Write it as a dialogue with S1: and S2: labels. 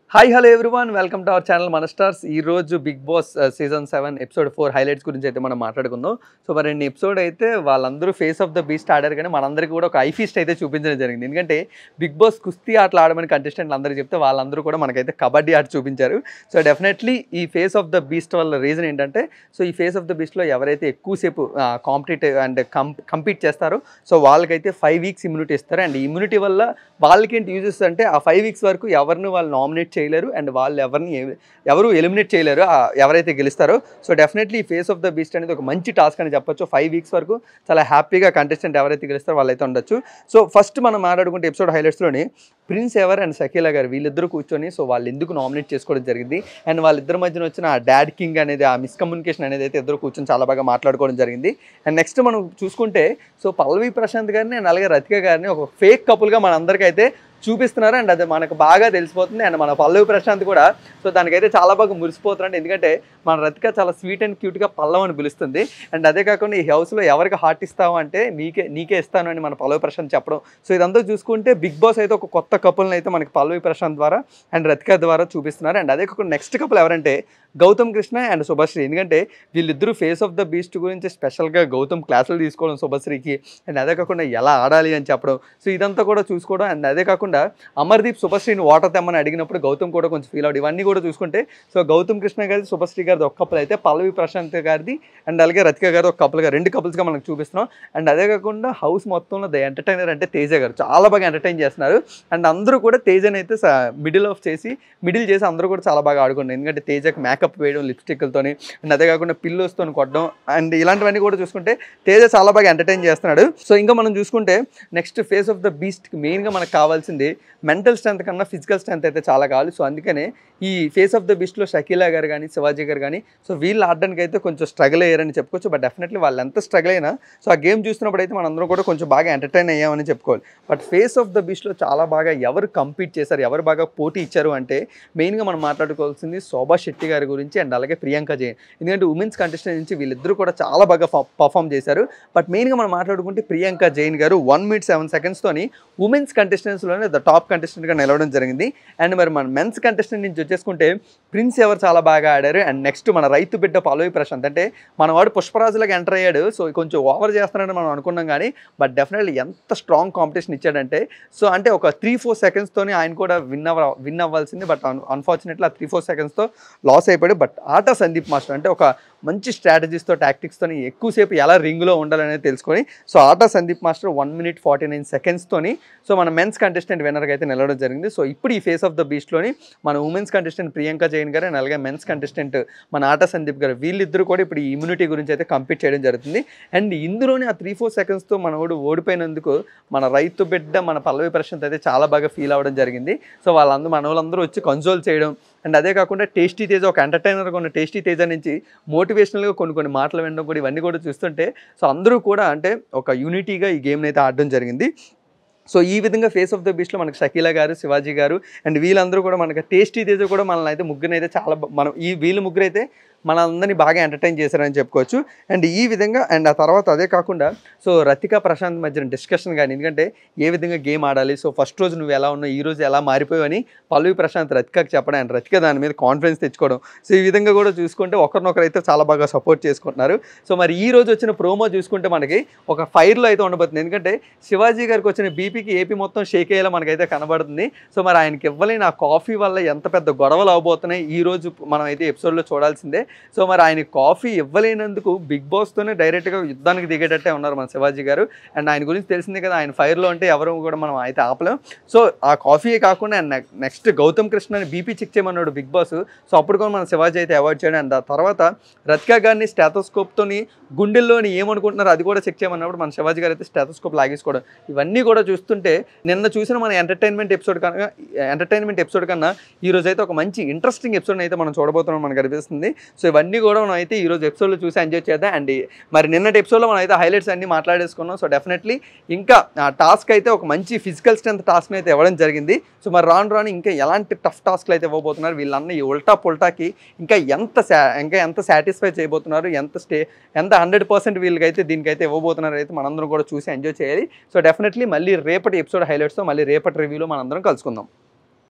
S1: hi hello everyone welcome to our channel మన stars ఈ రోజు big boss season seven episode four highlights గురించి అయితే మనం మాట్లాడుకుందాం సో మరి రెండు ఎపిసోడ్ అయితే వాళ్ళందరూ ఫేస్ ఆఫ్ ద బీస్ట్ ఆడారు కానీ మనందరికీ కూడా ఒక ఐ ఫీస్ట్ అయితే చూపించడం జరిగింది ఎందుకంటే బిగ్ బాస్ కుస్తీ ఆటలు ఆడమని కంటెస్టెంట్లు అందరూ చెప్తే వాళ్ళందరూ కూడా మనకైతే కబడ్డీ ఆట చూపించారు సో డెఫినెట్లీ ఈ ఫేస్ ఆఫ్ ద బీస్ట్ వల్ల రీజన్ ఏంటంటే సో ఈ ఫేస్ ఆఫ్ ద బీస్ట్లో ఎవరైతే ఎక్కువసేపు కాంపిటేటివ్ అండ్ కం కంపీట్ చేస్తారో సో వాళ్ళకైతే ఫైవ్ వీక్స్ ఇమ్యూనిటీ ఇస్తారు అండ్ ఇమ్యూనిటీ వల్ల వాళ్ళకి ఏంటి యూజెస్ అంటే ఆ ఫైవ్ వీక్స్ వరకు ఎవరిని వాళ్ళు నామినేట్ చేయలేరు అండ్ వాళ్ళు ఎవరిని ఎ- ఎవరు ఎలిమినేట్ చేయలేరు ఆ ఎవరైతే గెలుస్తారో so definitely face off the beast అనేది ఒక మంచి టాస్క్ అని చెప్పొచ్చు ఫైవ్ వీక్స్ వరకు చాలా హ్యాపీగా కంటెస్టెంట్ ఎవరైతే గెలుస్తారో వాళ్ళైతే ఉండొచ్చు సో ఫస్ట్ మనం మాట్లాడుకుంటే ఎపిసోడ్ హైలైట్స్లోని ప్రిన్స్ ఎవర్ అండ్ షకీలా గారు వీళ్ళిద్దరూ కూర్చొని సో వాళ్ళు ఎందుకు నామినేట్ చేసుకోవడం జరిగింది అండ్ వాళ్ళిద్దరి మధ్యన వచ్చిన ఆ డాడ్ కింగ్ అనేది ఆ మిస్కమ్యూనికేషన్ అనేది అయితే ఇద్దరు కూర్చొని చాలా బాగా మాట్లాడుకోవడం జరిగింది అండ్ నెక్స్ట్ మనం చూసుకుంటే సో పల్లవి ప్రశాంత్ గారిని అండ్ అలాగే రతిక గారిని ఒక ఫేక్ కపుల్గా మనందరికీ అయితే చూపిస్తున్నారు అండ్ అది మనకు బాగా తెలిసిపోతుంది అండ్ మన పల్లవి ప్రశాంత్ కూడా సో దానికైతే చాలా బాగా మురిసిపోతున్నాడు ఎందుకంటే మన రతిక చాలా స్వీట్ అండ్ క్యూట్గా పల్లవ్ అని పిలుస్తుంది అండ్ అదే కాకుండా ఈ హౌస్లో ఎవరికి హార్ట్ ఇస్తావు అంటే నీకే నీకే ఇస్తాను అని మన పల్లవి ప్రశాంత్ చెప్పడం సో ఇదంతా చూసుకుంటే బిగ్ బాస్ అయితే ఒక కొత్త కపుల్ని అయితే మనకి పల్లవి ప్రశాంత్ ద్వారా అండ్ రతిక ద్వారా చూపిస్తున్నారు అండ్ అదే కాకుండా నెక్స్ట్ కపుల్ ఎవరంటే గౌతమ్ కృష్ణ అండ్ శుభశ్రీ ఎందుకంటే వీళ్ళిద్దరూ ఫేస్ ఆఫ్ ద బీస్ట్ గురించి స్పెషల్గా గౌతమ్ క్లాసులు తీసుకోవడం శుభశ్రీకి అండ్ అదే కాకుండా ఎలా ఆడాలి అని చెప్పడం సో ఇదంతా కూడా చూసుకోవడం అండ్ అదే కాకుండా అమర్దీప్ శుభశ్రీని వాటర్ తెమ్మని అడిగినప్పుడు గౌతమ్ కూడా కొంచెం ఫీల్ అవుట్ ఇవన్నీ కూడా చూసుకుంటే సో గౌతమ్ కృష్ణ గారి శుభశ్రీ గారిది ఒక కపుల్ అయితే పల్లవి ప్రశాంత్ గారిది అండ్ అలాగే రతిక గారిది ఒక కపుల్గా రెండు కపుల్స్గా మనకు చూపిస్తున్నాం అండ్ అదే కాకుండా హౌస్ మొత్తంలో ద ఎంటర్టైనర్ అంటే తేజ గారు చాలా బాగా ఎంటర్టైన్ చేస్తున్నారు అండ్ అందరూ కూడా తేజని అయితే మిడిల్ ఆఫ్ చేసి మిడిల్ చేసి అందరూ కూడా చాలా బాగా ఆడుకున్నారు ఎందుకంటే తేజకి మేకప్ వేయడం లిప్స్టిక్లతోని అండ్ అదే కాకుండా పిల్లోస్తో కొట్టడం అండ్ ఇలాంటివన్నీ కూడా చూసుకుంటే తేజ చాలా బాగా ఎంటర్టైన్ చేస్తున్నాడు సో ఇంకా మనం చూసుకుంటే నెక్స్ట్ ఫేస్ ఆఫ్ ద బీస్ట్కి మెయిన్గా మనకు కావాల్సింది మెంటల్ స్ట్రెంత్ కన్నా ఫిజికల్ స్ట్రెంత్ అయితే చాలా కావాలి సో అందుకనే ఈ ఫేస్ ఆఫ్ ద బీస్ట్లో షకీలా గారు కానీ శివాజీ గారు కానీ సో వీళ్ళు ఆడడానికి అయితే కొంచెం స్ట్రగుల్ అయ్యారని చెప్పుకోవచ్చు బట్ డెఫినెట్లీ వాళ్ళు ఎంత స్ట్రగుల్ అయినా సో ఆ గేమ్ చూస్తున్నప్పుడు అయితే మనందరం కూడా కొంచెం బాగా ఎంటర్టైన్ అయ్యామని చెప్పుకోవాలి బట్ ఫేస్ ఆఫ్ ద బీస్ట్లో చాలా బాగా ఎవరు కంపీట్ చేశారు ఎవరు బాగా పోటీ ఇచ్చారు అంటే మెయిన్గా మనం మాట్లాడుకోవాల్సింది శోభా శెట్టి గారి గురించి అండ్ అలాగే ప్రియాంక జైన్ ఎందుకంటే ఉమెన్స్ కంటెస్టెంట్ నుంచి వీళ్ళిద్దరూ కూడా చాలా బాగా పర్ఫామ్ చేశారు బట్ మెయిన్గా మనం మాట్లాడుకుంటే Priyanka Jain garu one minute seven సెకండ్స్తోని ఉమెన్స్ కంటెస్టెంట్స్లోనే ద టాప్ కంటెస్టెంట్గా నిలవడం జరిగింది అండ్ మరి మన మెన్స్ కంటెస్టెంట్ నుంచి వచ్చేసుకుంటే ప్రిన్స్ ఎవరు చాలా బాగా ఆడారు అండ్ నెక్స్ట్ మన రైతు బిడ్డ పల్లవి ప్రశాంత్ అంటే మన వాడు పుష్పరాజులకు ఎంటర్ అయ్యాడు సో కొంచెం ఓవర్ చేస్తున్నాడని మనం అనుకున్నాం కానీ బట్ డెఫినెట్లీ ఎంత స్ట్రాంగ్ కాంపిటీషన్ ఇచ్చాడంటే సో అంటే ఒక త్రీ ఫోర్ సెకండ్స్తోనే ఆయన కూడా విన్ అవ్వ విన్ అవ్వాల్సింది బట్ అన్ఫార్చునేట్లీ ఆ త్రీ ఫోర్ సెకండ్స్తో లాస్ అయిపోయాడు బట్ ఆట సందీప్ మాస్టర్ అంటే ఒక మంచి స్ట్రాటజీస్తో టాక్టిక్స్తో ఎక్కువసేపు ఎలా రింగ్లో ఉండాలనేది తెలుసుకొని సో ఆట Sandeep master one minute forty nine సెకండ్స్తోని సో మన మెన్స్ కంటెస్టెంట్ విన్నర్గా అయితే నిలవడం జరిగింది సో ఇప్పుడు ఈ ఫేస్ ఆఫ్ ద బీస్ట్లోని మన ఉమెన్స్ కంటెస్టెంట్ ప్రియాంక జైన్ గారు అండ్ అలాగే మెన్స్ కంటెస్టెంట్ మన ఆట సందీప్ గారు వీళ్ళిద్దరూ కూడా ఇప్పుడు ఈ ఇమ్యూనిటీ గురించి అయితే కంపీట్ చేయడం జరుగుతుంది అండ్ ఇందులోనే ఆ త్రీ ఫోర్ సెకండ్స్తో మనోడు ఓడిపోయినందుకు మన రైతు బిడ్డ మన పల్లవి ప్రశాంత్ అయితే చాలా బాగా ఫీల్ అవ్వడం జరిగింది సో వాళ్ళందరూ మన వాళ్ళందరూ వచ్చి కన్సోల్ చేయడం అండ్ అదే కాకుండా టేస్టీ తేజ ఒక ఎంటర్టైనర్గా ఉన్న టేస్టీ తేజ నుంచి మోటివేషనల్గా కొన్ని కొన్ని మాటలు వినడం కూడా ఇవన్నీ కూడా చూస్తుంటే సో అందరూ కూడా అంటే ఒక యూనిటీగా ఈ గేమ్ని అయితే ఆడడం జరిగింది సో ఈ విధంగా ఫేస్ ఆఫ్ ద బీచ్లో మనకి షకీలా గారు శివాజీ గారు అండ్ వీళ్ళందరూ కూడా మనకి టేస్టీ తేజ కూడా మనల్ని అయితే ముగ్గురిని అయితే చాలా బా- మనం ఈ వీళ్ళు ముగ్గురు అయితే మనందరినీ బాగా ఎంటర్టైన్ చేశారని చెప్పుకోవచ్చు అండ్ ఈ విధంగా అండ్ ఆ తర్వాత అదే కాకుండా సో రతిక ప్రశాంత్ మధ్యన డిస్కషన్ కానీ ఎందుకంటే ఏ విధంగా గేమ్ ఆడాలి సో ఫస్ట్ రోజు నువ్వు ఎలా ఉన్నావు ఈ రోజు ఎలా మారిపోయావని పల్లవి ప్రశాంత్ రతికకి చెప్పడం అండ్ రతిక దాని మీద కాన్ఫిడెన్స్ తెచ్చుకోవడం సో ఈ విధంగా కూడా చూసుకుంటే ఒకరినొకరు అయితే చాలా బాగా సపోర్ట్ చేసుకుంటున్నారు సో మరి ఈ రోజు వచ్చిన ప్రోమో చూసుకుంటే మనకి ఒక ఫైర్లో అయితే ఉండబోతుంది ఎందుకంటే శివాజీ గారికి వచ్చిన బీపీకి ఏపీ మొత్తం షేక్ అయ్యేలా మనకైతే కనబడుతుంది సో మరి ఆయనకి ఇవ్వలేని ఆ కాఫీ వల్ల ఎంత పెద్ద గొడవలు అవబోతున్నాయి ఈ రోజు మనం అయితే ఎపిసోడ్లో చూడాల్సిందే సో మరి ఆయన కాఫీ ఇవ్వలేనందుకు బిగ్ బాస్తోనే డైరెక్ట్గా యుద్ధానికి దిగేటట్టే ఉన్నారు మన శివాజీ గారు అండ్ ఆయన గురించి తెలిసిందే కదా ఆయన ఫైర్లో అంటే ఎవరు కూడా మనం అయితే ఆపలేం సో ఆ కాఫీ కాకుండా next Gautham Krishna BP check చేయమన్నాడు బిగ్ బాస్ సో అప్పుడు కూడా మన శివాజీ అయితే అవాయిడ్ చేయడం అండ్ ఆ తర్వాత రతికా గారిని స్టాథోస్కోప్తోని గుండెల్లోని ఏమనుకుంటున్నారో అది కూడా చెక్ చేయమన్నప్పుడు మన శివాజీ గారు అయితే స్టాథోస్కోప్ లాగేసుకోవడం ఇవన్నీ కూడా చూస్తుంటే నిన్న చూసిన మన ఎంటర్టైన్మెంట్ ఎపిసోడ్ కన్నా ఎంటర్టైన్మెంట్ ఎపిసోడ్ కన్నా ఈ రోజు అయితే ఒక మంచి ఇంట్రెస్టింగ్ ఎపిసోడ్ అయితే మనం చూడబోతున్నాం మనకు అనిపిస్తుంది సో ఇవన్నీ కూడా మనం అయితే ఈ రోజు ఎపిసోడ్లో చూసి ఎంజాయ్ చేద్దాం అండ్ మరి నిన్నటి ఎపిసోడ్లో మనం అయితే హైలైట్స్ అన్ని మాట్లాడేసుకున్నాం సో డెఫినెట్లీ ఇంకా ఆ టాస్క్ అయితే ఒక మంచి ఫిజికల్ స్ట్రెంత్ టాస్క్ అయితే ఇవ్వడం జరిగింది సో మరి రాను రాను ఇంకా ఎలాంటి టఫ్ టాస్క్లు అయితే ఇవ్వబోతున్నారు వీళ్ళన్న ఈ ఉల్టా పుల్టాకి ఇంకా ఎంత సా- ఇంకా ఎంత సాటిస్ఫై చేయబోతున్నారు ఎంత స్టే ఎంత హండ్రెడ్ పర్సెంట్ వీళ్ళకైతే దీనికైతే ఇవ్వబోతున్నారు అయితే మనందరం కూడా చూసి ఎంజాయ్ చేయాలి సో డెఫినెట్లీ మళ్ళీ రేపటి ఎపిసోడ్ హైలైట్స్తో మళ్ళీ రేపటి రివ్యూలో మనందరం కలుసుకుందాం